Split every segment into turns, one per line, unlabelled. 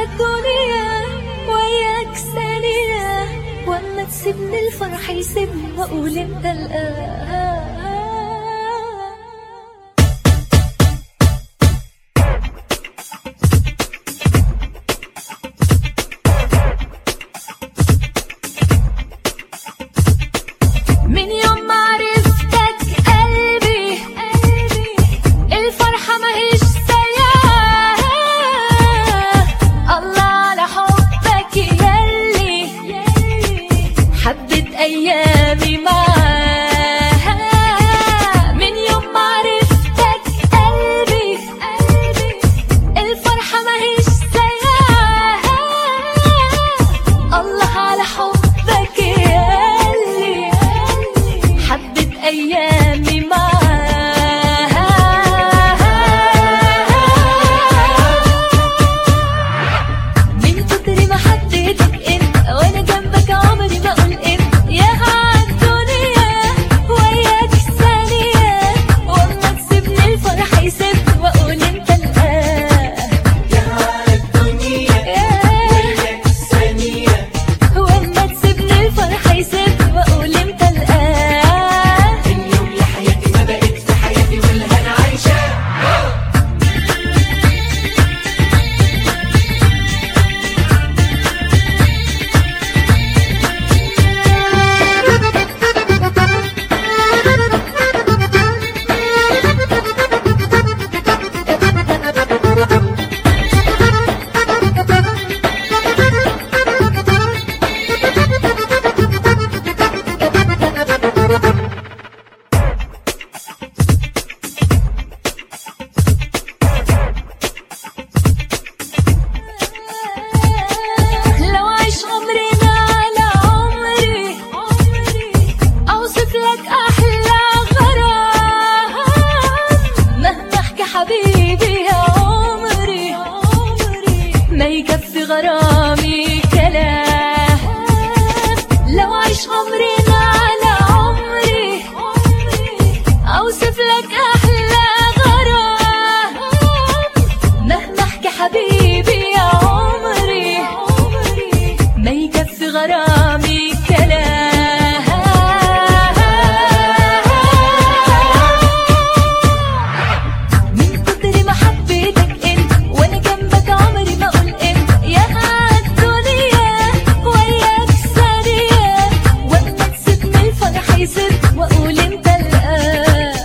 الدنيا وياك ثانية واما تسيبني الفرح يسيبني واقول انت الآن من يوم ما عرفتك قلبي الفرحة ماهيش سياها الله على حبك يلي حبت أيامي معاها من يوم ما عرفتك قلبي الفرحة ماهيش سياها الله على حبك يلي حبت أيامي معاها من كتر ما حبيتك انت وانا جنبك عمري ما اقول انت يا عالدنيا وياك ثانية واما تسيبني الفرح يسيبني واقول انت الآن واما تسيبني الفرح يسيبني واقول انت الآن لو عيش عمرنا على عمري اوصف لك احلى غرام مهما احكي حبيبي يا عمري ما يكفي غرامي كلام لو عيش عمرنا على عمري اوصف لك احلى غرام مهما احكي حبيبي يا عمري ما يكفي غرامي كلام من كتر ما حبيتك انت وانا جنبك عمري ما اقول انت يا عالدنيا وياك ثانية واما تسيبني الفرح يسيبني واقول انت الآن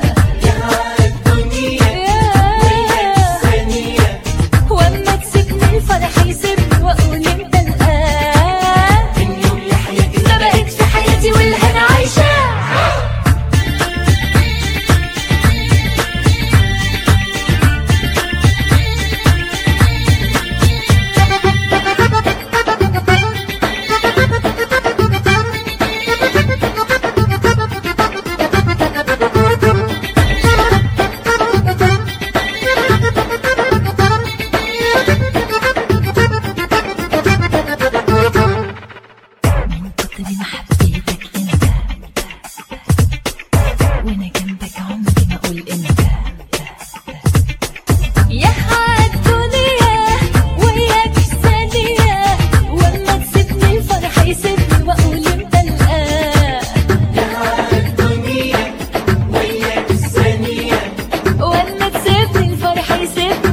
واما تسيبني الفرح يسيبني واقول انت الآن ما بقيت في حياتي والهنا عايشة من كتر ما حبيتك انت وانا جنبك عمري ما اقول انت يا عالدنيا وياك ثانية واما تسيبني الفرح يسيبني واقول انت الآن واما تسيبني الفرح يسيبني